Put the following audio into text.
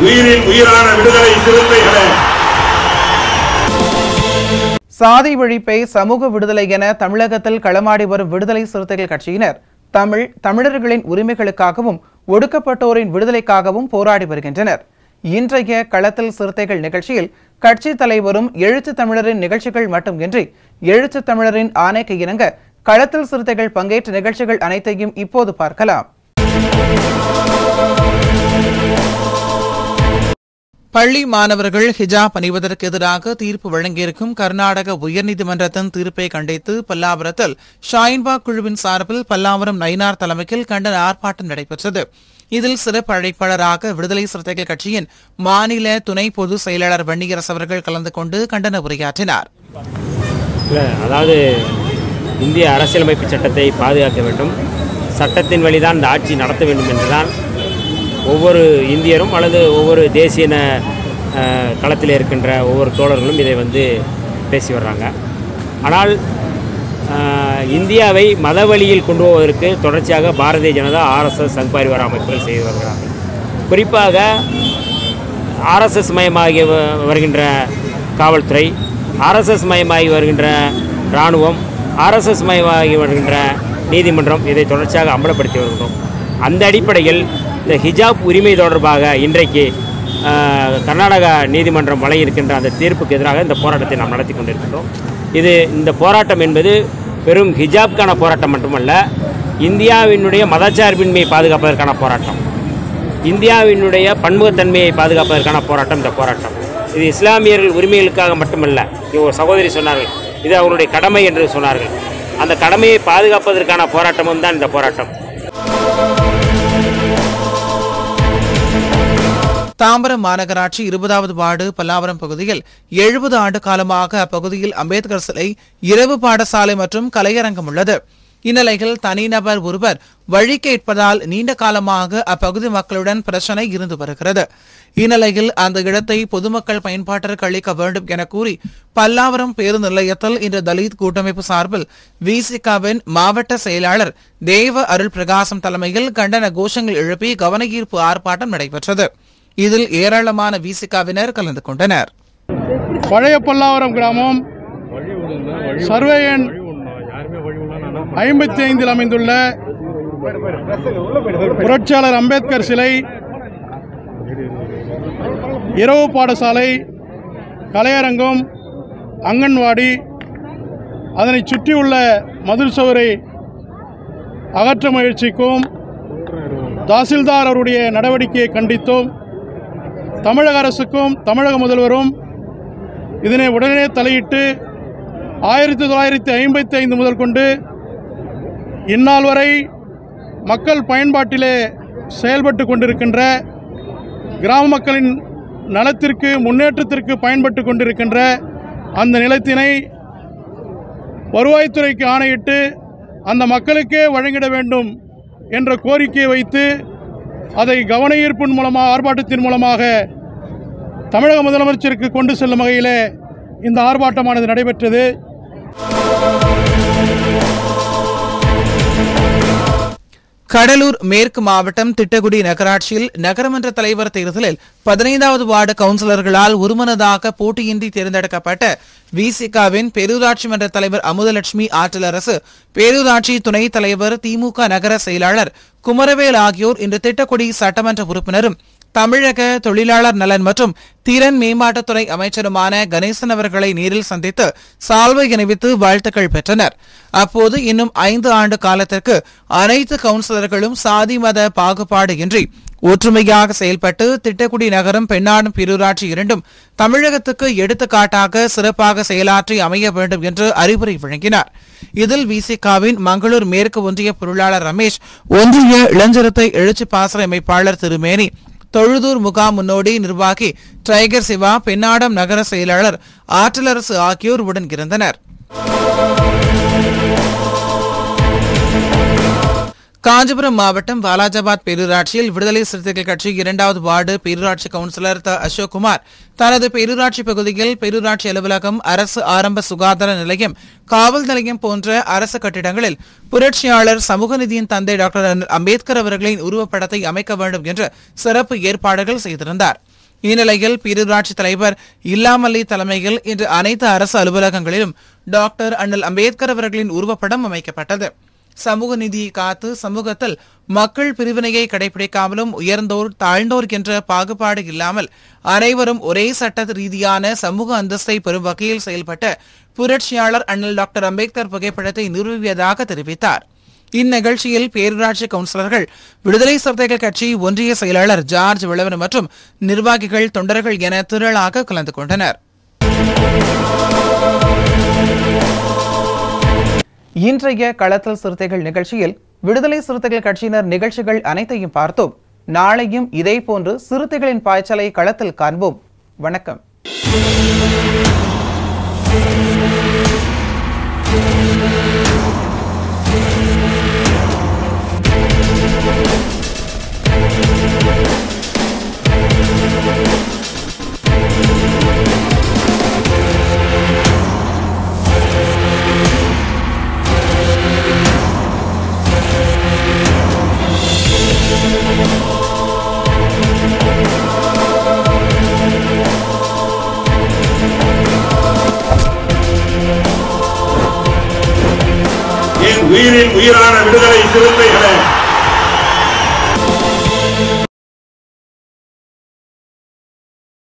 உயிரின் உயிரான விடுதலை சிறுத்தைகளே சாதி ஒழிப்பை சமூக விடுதலை என தமிழகத்தில் களமாடி வரும் விடுதலை சிறுத்தைகள் கட்சியினர் தமிழ் தமிழர்களின் உரிமைகளுக்காகவும் ஒடுக்கப்பட்டோரின் விடுதலைக்காகவும் போராடி வருகின்றனர் இன்றைய களத்தில் சிறுத்தைகள் நிகழ்ச்சியில் கட்சி தலைவரும் எழுத்து தமிழரின் நிகழ்ச்சிகள் மட்டுமின்றி எழுத்து தமிழரின் ஆணைக்கு இணங்க களத்தில் சிறுத்தைகள் பங்கேற்ற நிகழ்ச்சிகள் அனைத்தையும் இப்போது பார்க்கலாம் பள்ளி மாணவர்கள் ஹிஜாப் அணிவதற்கு எதிராக தீர்ப்பு வழங்கியிருக்கும் கர்நாடக உயர்நீதிமன்றத்தின் தீர்ப்பை கண்டித்து பல்லாவரத்தில் ஷாயின்பாக் குழுவின் சார்பில் பல்லாவரம் நயினார் தலைமையில் கண்டன ஆர்ப்பாட்டம் நடைபெற்றது இதில் சிறப்பு அழைப்பாளராக விடுதலை சிறுத்தைகள் கட்சியின் மாநில துணை பொதுச் செயலாளர் வன்னியரசு அவர்கள் கலந்து கொண்டு கண்டன உரையாற்றினார் இல்லை அதாவது இந்திய அரசியலமைப்பு சட்டத்தை பாதுகாக்க வேண்டும் சட்டத்தின் வழிதான் இந்த ஆட்சி நடத்த வேண்டும் என்றுதான் ஒவ்வொரு இந்தியரும் அல்லது ஒவ்வொரு தேசிய ந- அஹ், களத்தில் இருக்கின்ற ஒவ்வொரு தோழர்களும் இதை வந்து பேசி வர்றாங்க ஆனால் அஹ், இந்தியாவை மத வழியில் கொண்டு போவதற்கு தொடர்ச்சியாக பாரதிய ஜனதா ஆர்எஸ்எஸ் சங் பரிவார அமைப்புகள் செய்து வருகிறார்கள் குறிப்பாக ஆர்எஸ்எஸ் மயமாகி வ- வருகின்ற காவல்துறை ஆர்எஸ்எஸ் மயமாகி வருகின்ற இராணுவம் ஆர்எஸ்எஸ் மயமாகி வருகின்ற நீதிமன்றம் இதை தொடர்ச்சியாக அம்பலப்படுத்தி வருகிறோம் அந்த அடிப்படையில் இந்த ஹிஜாப் உரிமை தொடர்பாக இன்றைக்கு ஆஹ், கர்நாடகா நீதிமன்றம் வழங்கியிருக்கின்ற அந்த தீர்ப்புக்கு எதிராக இந்த போராட்டத்தை நாம் நடத்தி கொண்டிருக்கின்றோம் இது இந்த போராட்டம் என்பது வெறும் ஹிஜாப்க்கான போராட்டம் மட்டுமல்ல இந்தியாவினுடைய மதச்சார்பின்மையை பாதுகாப்பதற்கான போராட்டம் இந்தியாவினுடைய பன்முகத்தன்மையை பாதுகாப்பதற்கான போராட்டம் இந்த போராட்டம் இது இஸ்லாமியர்கள் உரிமைகளுக்காக மட்டுமல்ல இங்க ஒரு சகோதரி சொன்னார்கள் இது அவருடைய கடமை என்று சொன்னார்கள் அந்த கடமையை பாதுகாப்பதற்கான போராட்டமும் தான் இந்த போராட்டம் தாம்பரம் மாநகராட்சி இருபதாவது வார்டு பல்லாவரம் பகுதியில் எழுபது ஆண்டு காலமாக அப்பகுதியில் அம்பேத்கர் சிலை இரவு பாடசாலை மற்றும் கலையரங்கம் உள்ளது இந்நிலையில் தனிநபர் ஒருவர் வழி கேட்பதால் நீண்ட காலமாக அப்பகுதி மக்களுடன் பிரச்சனை இருந்து வருகிறது இந்நிலையில் அந்த இடத்தை பொதுமக்கள் பயன்பாட்டிற்கு அளிக்க வேண்டும் என கூறி பல்லாவரம் பேருந்து நிலையத்தில் இன்று தலித் கூட்டமைப்பு சார்பில் விசிகாவின் மாவட்ட செயலாளர் தேவ அருள் பிரகாசம் தலைமையில் கண்டன கோஷங்கள் எழுப்பி கவனஈர்ப்பு ஆர்ப்பாட்டம் நடைபெற்றது இதில் ஏராளமான விசிகாவினர் கலந்து கொண்டனர் பழைய பல்லாவரம் கிராமம் சர்வே எண் ஐம்பத்தி ஐந்தில் அமைந்துள்ள புரட்சியாளர் அம்பேத்கர் சிலை இரவு பாடசாலை கலையரங்கம் அங்கன்வாடி அதனைச் சுற்றியுள்ள மதில் சுவரை அகற்ற முயற்சிக்கும் தாசில்தார் அவருடைய நடவடிக்கையை கண்டித்தும் தமிழக அரசுக்கும் தமிழக முதல்வரும் இதனை உடனே தலையிட்டு ஆயிரத்தி தொள்ளாயிரத்தி ஐம்பத்தி ஐந்து முதல் கொண்டு இந்நாள் வரை மக்கள் பயன்பாட்டிலே செயல்பட்டு கொண்டிருக்கின்ற கிராம மக்களின் நலத்திற்கு முன்னேற்றத்திற்கு பயன்பட்டு கொண்டிருக்கின்ற அந்த நிலத்தினை வருவாய்த்துறைக்கு ஆணையிட்டு அந்த மக்களுக்கே வழங்கிட வேண்டும் என்ற கோரிக்கையை வைத்து அதை கவன ஈர்ப்பின் மூலமாக ஆர்ப்பாட்டத்தின் மூலமாக தமிழக முதலமைச்சருக்கு கொண்டு செல்லும் வகையிலே இந்த ஆர்ப்பாட்டமானது நடைபெற்றது கடலூர் மேற்கு மாவட்டம் திட்டக்குடி நகராட்சியில் நகரமன்ற தலைவர் தேர்தலில் பதினைந்தாவது வார்டு கவுன்சிலர்களால் ஒருமனதாக போட்டியின்றி தேர்ந்தெடுக்கப்பட்ட விசிகாவின் பேரூராட்சி மன்ற தலைவர் அமுதலட்சுமி ஆற்றலரசு பேரூராட்சி துணைத் தலைவர் திமுக நகர செயலாளர் குமரவேல் ஆகியோர் இன்று திட்டக்குடி சட்டமன்ற உறுப்பினரும் தமிழக தொழிலாளர் நலன் மற்றும் திறன் மேம்பாட்டுத்துறை அமைச்சருமான கணேசன் அவர்களை நேரில் சந்தித்து சால்வை அணிவித்து வாழ்த்துக்கள் பெற்றனர் அப்போது இன்னும் ஐந்து ஆண்டு காலத்திற்கு அனைத்து கவுன்சிலர்களும் சாதி மத பாகுபாடு இன்றி ஒற்றுமையாக செயல்பட்டு திட்டக்குடி நகரம் பெண்ணாடும் பேரூராட்சி இரண்டும் தமிழகத்துக்கு எடுத்துக்காட்டாக சிறப்பாக செயலாற்றி அமைய வேண்டும் என்று அறிவுரை வழங்கினார் இதில் விசிகாவின் மங்களூர் மேற்கு ஒன்றிய பொருளாளர் ரமேஷ் ஒன்றிய இளஞ்சிறுத்தை எழுச்சி பாசறை அமைப்பாளர் திருமேனி தொழுதூர் முகாம் முன்னோடி நிர்வாகி டைகர் சிவா பெண்ணாடம் நகர செயலாளர் ஆற்றலரசு ஆகியோர் உடன் இருந்தனர் காஞ்சிபுரம் மாவட்டம் வாலாஜாபாத் பேரூராட்சியில் விடுதலை சிறுத்தைகள் கட்சி இரண்டாவது வார்டு பேரூராட்சி கவுன்சிலர் த அசோக்குமார் தனது பேரூராட்சி பகுதியில் பேரூராட்சி அலுவலகம் அரசு ஆரம்ப சுகாதார நிலையம் காவல் நிலையம் போன்ற அரசு கட்டிடங்களில் புரட்சியாளர் சமூக நிதியின் தந்தை டாக்டர் அம்பேத்கர் அவர்களின் உருவப்படத்தை அமைக்க வேண்டும் என்று சிறப்பு ஏற்பாடுகள் செய்திருந்தார் இந்நிலையில் பேரூராட்சி தலைவர் இல்லாமல்லி தலைமையில் இன்று அனைத்து அரசு அலுவலகங்களிலும் டாக்டர் அண்ணல் அம்பேத்கர் அவர்களின் உருவப்படம் அமைக்கப்பட்டது சமூக நீதியை காத்து சமூகத்தில் மக்கள் பிரிவினையை கடைபிடிக்காமலும் உயர்ந்தோர் தாழ்ந்தோர் என்ற பாகுபாடு இல்லாமல் அனைவரும் ஒரே சட்ட ரீதியான சமூக அந்தஸ்தை பெறும் வகையில் செயல்பட்ட புரட்சியாளர் அண்ணல் டாக்டர் அம்பேத்கர் புகைப்படத்தை நிறுவியதாக தெரிவித்தார் இந்நிகழ்ச்சியில் பேரூராட்சி கவுன்சிலர்கள் விடுதலை சிறுத்தைகள் கட்சி ஒன்றிய செயலாளர் ஜார்ஜ் விளவன் மற்றும் நிர்வாகிகள் தொண்டர்கள் என திரளாக கலந்து கொண்டனர் இன்றைய களத்தல் சிறுத்தைகள் நிகழ்ச்சியில் விடுதலை சிறுத்தைகள் கட்சியினர் நிகழ்ச்சிகள் அனைத்தையும் பார்த்தோம் நாளையும் இதேபோன்று சிறுத்தைகளின் பாய்ச்சலை களத்தில் காண்போம் வணக்கம் என் உயிரின் உயிரான விடுதலை சிறுத்தைகளே